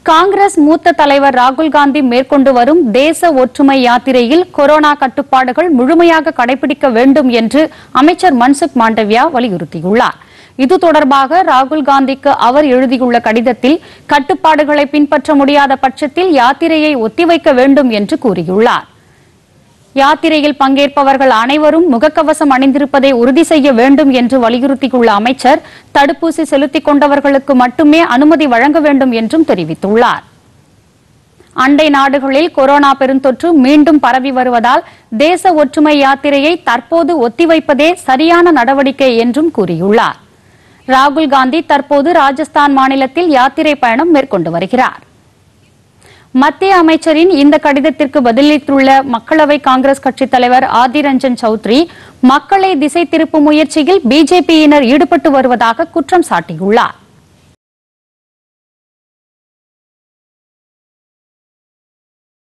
காங்கிரஸ் மூத்த தலைவர் ராகுல் காந்தி மேற்கொண்டு வரும் தேச ஒற்றுமை யாத்திரையில் கொரோனா கட்டுப்பாடுகள் முழுமையாக கடைபிடிக்க வேண்டும் என்று அமைச்சர் மன்சுக் மாண்டவியா வலியுறுத்தியுள்ளார் இது தொடர்பாக ராகுல் காந்திக்கு அவர் எழுதியுள்ள கடிதத்தில் கட்டுப்பாடுகளை பின்பற்ற முடியாத பட்சத்தில் யாத்திரையை ஒத்திவைக்க வேண்டும் என்று கூறியுள்ளார் யாத்திரையில் பங்கேற்பவர்கள் அனைவரும் முகக்கவசம் அணிந்திருப்பதை உறுதி செய்ய வேண்டும் என்று வலியுறுத்தியுள்ள அமைச்சர் தடுப்பூசி செலுத்திக் கொண்டவர்களுக்கு மட்டுமே அனுமதி வழங்க வேண்டும் என்றும் தெரிவித்துள்ளார் அண்டை நாடுகளில் கொரோனா பெருந்தொற்று மீண்டும் பரவி வருவதால் தேச ஒற்றுமை யாத்திரையை தற்போது ஒத்திவைப்பதே சரியான நடவடிக்கை என்றும் கூறியுள்ளார் ராகுல் காந்தி தற்போது ராஜஸ்தான் மாநிலத்தில் யாத்திரை பயணம் மேற்கொண்டு வருகிறார் மத்திய அமைச்சரின் இந்த கடிதத்திற்கு பதிலளித்துள்ள மக்களவை காங்கிரஸ் கட்சித் தலைவர் ஆதிர் ரஞ்சன் சௌத்ரி மக்களை திசை திருப்பும் முயற்சியில் பிஜேபியினர் ஈடுபட்டு வருவதாக குற்றம் சாட்டியுள்ளார்